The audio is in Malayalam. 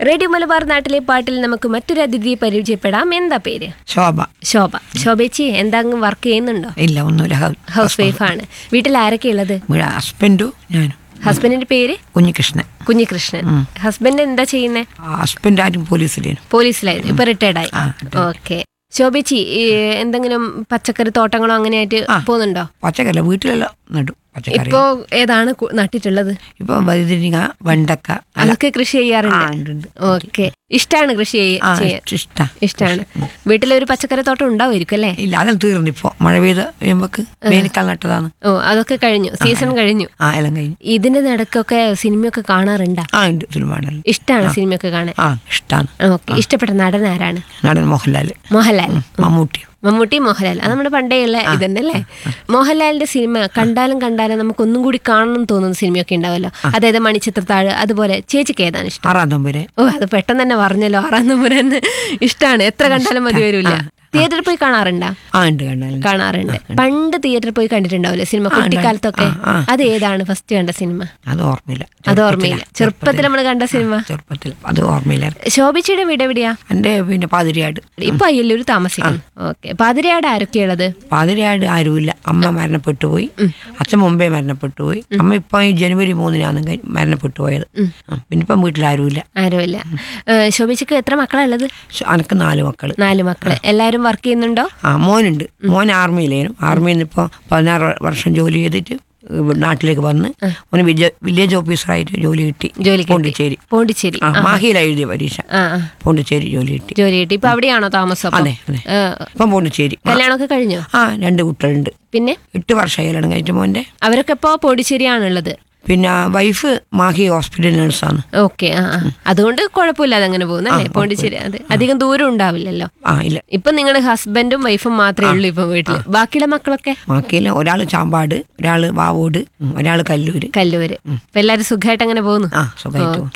റേഡിയോ മലബാർ നാട്ടിലെ പാട്ടിൽ നമുക്ക് മറ്റൊരു അതിഥിയെ പരിചയപ്പെടാം എന്താ പേര് ശോഭ ശോഭ ശോഭേച്ചി എന്താ വർക്ക് ചെയ്യുന്നുണ്ടോ ഇല്ല ഒന്നുമില്ല ഹ- ഹൗസ് വൈഫാണ് വീട്ടിൽ ആരൊക്കെ ഉള്ളത് ഇവിടെ ഹസ്ബൻഡും ഞാനും ഹസ്ബൻഡിന്റെ പേര് കുഞ്ഞികൃഷ്ണൻ കുഞ്ഞികൃഷ്ണൻ ഹസ്ബൻഡ് എന്താ ചെയ്യുന്നത് ഹസ്ബൻഡ് ആരും പോലീസിലേനു പോലീസിലായിരുന്നു ഇപ്പൊ റിട്ടയർഡ് ആയി ആ, ഓക്കെ ശോഭേച്ചി ഈ എന്തെങ്കിലും പച്ചക്കറി തോട്ടങ്ങളോ അങ്ങനെയായിട്ട് പോകുന്നുണ്ടോ പച്ചക്കറി വീട്ടിലെല്ലാം നടും പച്ചക്കറി ഇപ്പോ ഏതാണ് കു- നട്ടിട്ടുള്ളത് ഇപ്പൊ വഴുതിരിങ്ങ വെണ്ടക്ക അല്ല അതൊക്കെ കൃഷി ആ, ചെയ്യാറുണ്ട് ഉണ്ട്, ഉണ്ട്. ഓക്കെ ഇഷ്ടാണ് കൃഷി ചെയ്യ- ആ ചെയ്യാൻ ഇഷ്ട ഇഷ്ടാണ് വീട്ടിലൊരു പച്ചക്കറി തോട്ടം ഉണ്ടാവുമായിരിക്കും അല്ലേ ഇല്ല അതെല്ലാം തീർന്നു ഇപ്പൊ മഴ പെയ്ത് കഴിയുമ്പോക്ക് വേനൽക്കാലം നട്ടതാണ് ഓ അതൊക്കെ കഴിഞ്ഞു സീസൺ കഴിഞ്ഞു ആ എല്ലാം കഴിഞ്ഞു ഇതിന്റെ നടക്കൊക്കെ സിനിമയൊക്കെ കാണാറുണ്ടാ ആ ഉണ്ട് സിനിമ ഇഷ്ടമാണ് സിനിമയൊക്കെ കാണാൻ ആ ഇഷ്ടാണ് ഓക്കെ ഇഷ്ടപ്പെട്ട നടൻ ആരാണ് നടൻ മോഹൻലാൽ മോഹൻലാൽ മമ്മൂട്ടി മമ്മൂട്ടി മോഹൻലാൽ അത് നമ്മുടെ പണ്ടേയുള്ള ഇതന്നല്ലേ മോഹൻലാലിന്റെ സിനിമ കണ്ടാലും കണ്ടാലും നമുക്ക് ഒന്നും കൂടി കാണണം എന്ന് തോന്നുന്ന സിനിമയൊക്കെ ഉണ്ടാവല്ലോ അതായത് മണിച്ചിത്രത്താഴ് അതുപോലെ ചേച്ചിക്ക് ഏതാണ് ഇഷ്ടം ആറാം തമ്പുരെ ഓ അത് പെട്ടെന്ന് തന്നെ പറഞ്ഞല്ലോ ആറാം നമ്പുരൻ ഇഷ്ടമാണ് എത്ര കണ്ടാലും മതി വരില്ല തിയേറ്ററിൽ പോയി കാണാറുണ്ടാ ആ ഉണ്ട് കണ്ടാലും കാണാറുണ്ട് പണ്ട് തിയേറ്ററിൽ പോയി കണ്ടിട്ടുണ്ടാവില്ലേ സിനിമ കുട്ടിക്കാലത്തൊക്കെ അത് ഏതാണ് ഫസ്റ്റ് കണ്ട സിനിമ അത് ഓർമ്മയില്ല അത് ഓർമ്മയില്ല ചെറുപ്പത്തിൽ നമ്മൾ കണ്ട സിനിമ ചെറുപ്പത്തിൽ അത് ഓർമ്മയില്ല ശോഭിച്ചയുടെ വീട് എവിടെയാ എൻ്റെ പിന്നെ പാതിരിയാട് ഇപ്പൊ അയ്യല്ലൂർ താമസിക്കുന്നു ഓക്കെ പാതിരയാട് ആരൊക്കെയുള്ളത് പാതിരയാട് ആരുമില്ല അമ്മ മരണപ്പെട്ടു പോയി അച്ഛൻ മുമ്പേ മരണപ്പെട്ടു പോയി അമ്മ ഇപ്പൊ ഈ ജനുവരി മൂന്നിനാണ് കഴി- മരണപ്പെട്ടു പോയത് ആ, പിന്നെ ഇപ്പം വീട്ടിൽ ആരുമില്ല ആരുമില്ല ശോഭിച്ചക്ക് എത്ര മക്കളാ ഉള്ളത് ശോ- അനക്ക് നാല് മക്കള് നാല് മക്കള് എല്ലാരും വർക്ക് ചെയ്യുന്നുണ്ടോ ആ മോനുണ്ട് മോൻ ആർമിയിലേനും ആർമിയിൽ നിന്ന് ഇപ്പോൾ പതിനാറ് വർഷം ജോലി ചെയ്തിട്ട് ഇവിടെ നാട്ടിലേക്ക് വന്ന് ഓന് വിജ- വില്ലേജ് ഓഫീസറായിട്ട് ജോലി കിട്ടി ജോലിക്ക് പോണ്ടിച്ചേരി പോണ്ടിച്ചേരി ആ മാഹിയിലാണ് എഴുതിയ പരീക്ഷ ആ ആ പോണ്ടിച്ചേരി ജോലി കിട്ടി ജോലി കിട്ടി ഇപ്പൊ അവിടെയാണോ താമസം അപ്പൊ? അതെ അതെ ഏ, ഇപ്പം പോണ്ടിച്ചേരി കല്യാണമൊക്കെ കഴിഞ്ഞോ ആ രണ്ട് കുട്ടികളുണ്ട് പിന്നെ എട്ട് വർഷമായി കല്യാണം കഴിച്ച മോൻ്റെ അവരൊക്കെ ഇപ്പോ പോണ്ടിച്ചേരിയാണുള്ളത് പിന്നെ വൈഫ് മാഹി ഹോസ്പിറ്റൽ നഴ്സാണ് ഓക്കെ ആ ആ. അതുകൊണ്ട് കുഴപ്പമില്ലാതെ അങ്ങനെ പോകുന്നല്ലേ പോണ്ടിച്ചേരി അത് അധികം ദൂരം ഉണ്ടാവില്ലല്ലോ ആ ഇല്ല ഇപ്പൊ നിങ്ങളുടെ ഹസ്ബൻഡും വൈഫും മാത്രമേ ഉള്ളൂ ഇപ്പൊ വീട്ടില് ബാക്കിയുള്ള മക്കളൊക്കെ മാക്കിയില്ല ഒരാൾ ചാമ്പാട് ഒരാൾ വാവോട് ഒരാൾ കല്ലൂര് കല്ലൂര് ഇപ്പൊ എല്ലാരും സുഖമായിട്ട് അങ്ങനെ പോകുന്നു ആ സുഖമായിട്ട് പോകും.